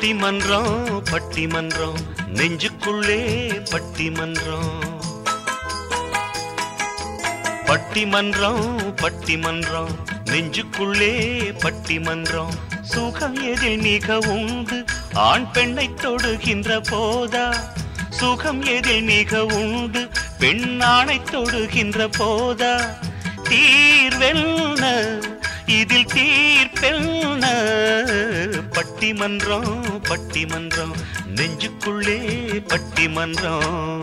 பட்டிமன்றம் பட்டிமன்றம் நெஞ்சுக்குள்ளே பட்டிமன்றம் பட்டிமன்றம் பட்டிமன்றம் நெஞ்சுக்குள்ளே பட்டிமன்றம் சுகம் எதில் மிக உண்டு ஆண் பெண்ணை தொடுகின்ற போதா சுகம் எதில் மிக உண்டு பெண் ஆணை தொடுகின்ற போதா தீர்வெல்ன இதில் தீர்ப்பெல்ன பட்டிமன்றம் பட்டிமன்றம் நெஞ்சுக்குள்ளே பட்டிமன்றம்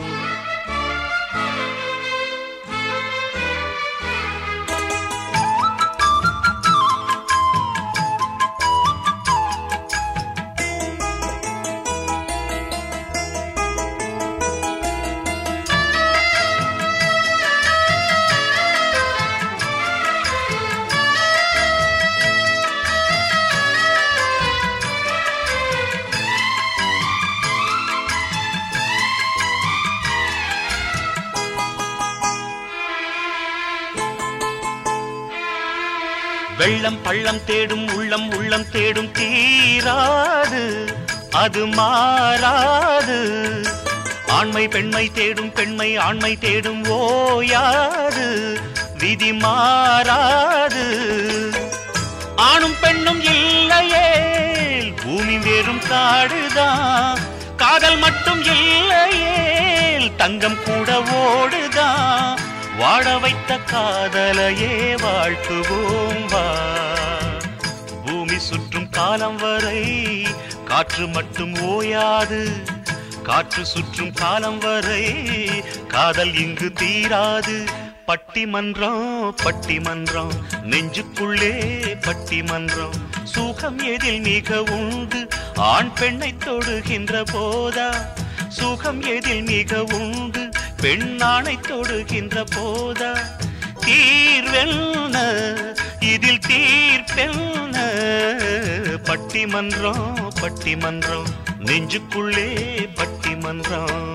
வெள்ளம் பள்ளம் தேடும் உள்ளம் உள்ளம் தேடும் தீராது அது மாறாது ஆண்மை பெண்மை தேடும் பெண்மை ஆண்மை தேடும் ஓயாது விதி மாறாது ஆணும் பெண்ணும் இல்லையே பூமி வெறும் காடுதான் காதல் மட்டும் இல்லையே தங்கம் கூட ஓடுதான் வாழ வைத்த காதலையே வாழ்த்துவோம் வா பூமி சுற்றும் காலம் வரை காற்று மட்டும் ஓயாது காற்று சுற்றும் காலம் வரை காதல் இங்கு தீராது பட்டிமன்றம் பட்டிமன்றம் நெஞ்சுக்குள்ளே பட்டிமன்றம் சுகம் எதில் மிக உண்டு ஆண் பெண்ணை தொடுகின்ற போதா சுகம் எதில் மிக உண்டு பெண் ஆணை தொடுகின்ற போதா தீர்வெல்ன இதில் தீர்ப்பெல்ன பட்டிமன்றம் பட்டிமன்றம் நெஞ்சுக்குள்ளே பட்டிமன்றம்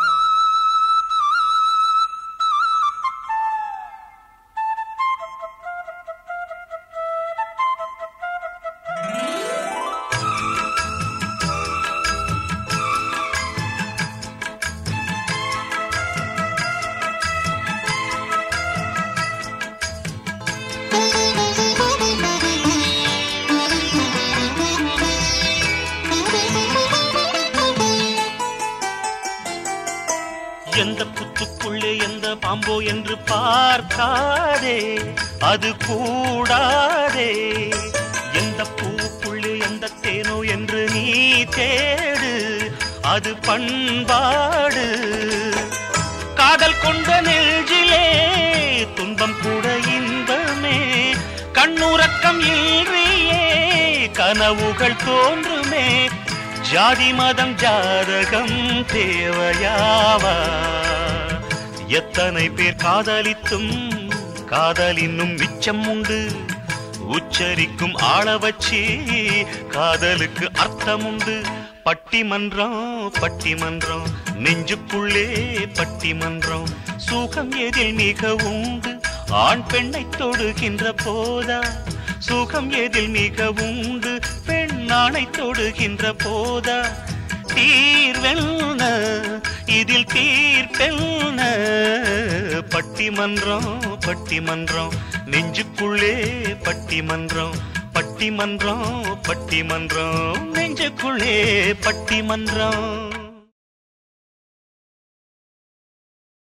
எந்த புத்துக்குள்ளே எந்த பாம்போ என்று பார்க்காதே அது கூடாதே எந்த பூவுக்குள்ளே எந்த தேனோ என்று நீ தேடு அது பண்பாடு காதல் கொண்ட நெஞ்சிலே துன்பம் கூட இன்பமே கண்ணுறக்கம் இன்றியே கனவுகள் தோன்றுமே ஜாதி மதம் ஜாதகம் தேவையாவா எத்தனை பேர் காதலித்தும் காதல் இன்னும் மிச்சம் உண்டு உச்சரிக்கும் ஆள வச்சு காதலுக்கு அர்த்தம் உண்டு பட்டிமன்றம் பட்டிமன்றம் நெஞ்சுக்குள்ளே பட்டிமன்றம் சுகம் எதில் மிக உண்டு ஆண் பெண்ணை தொடுகின்ற போதா சுகம் எதில் மிக உண்டு பெண் ஆணை தொடுகின்ற போதா தீர்வெல்ன இதில் தீர்ப்பெல்ன பட்டிமன்றம் பட்டிமன்றம் நெஞ்சுக்குள்ளே பட்டிமன்றம் பட்டிமன்றம் பட்டிமன்றம் நெஞ்சுக்குள்ளே பட்டிமன்றம்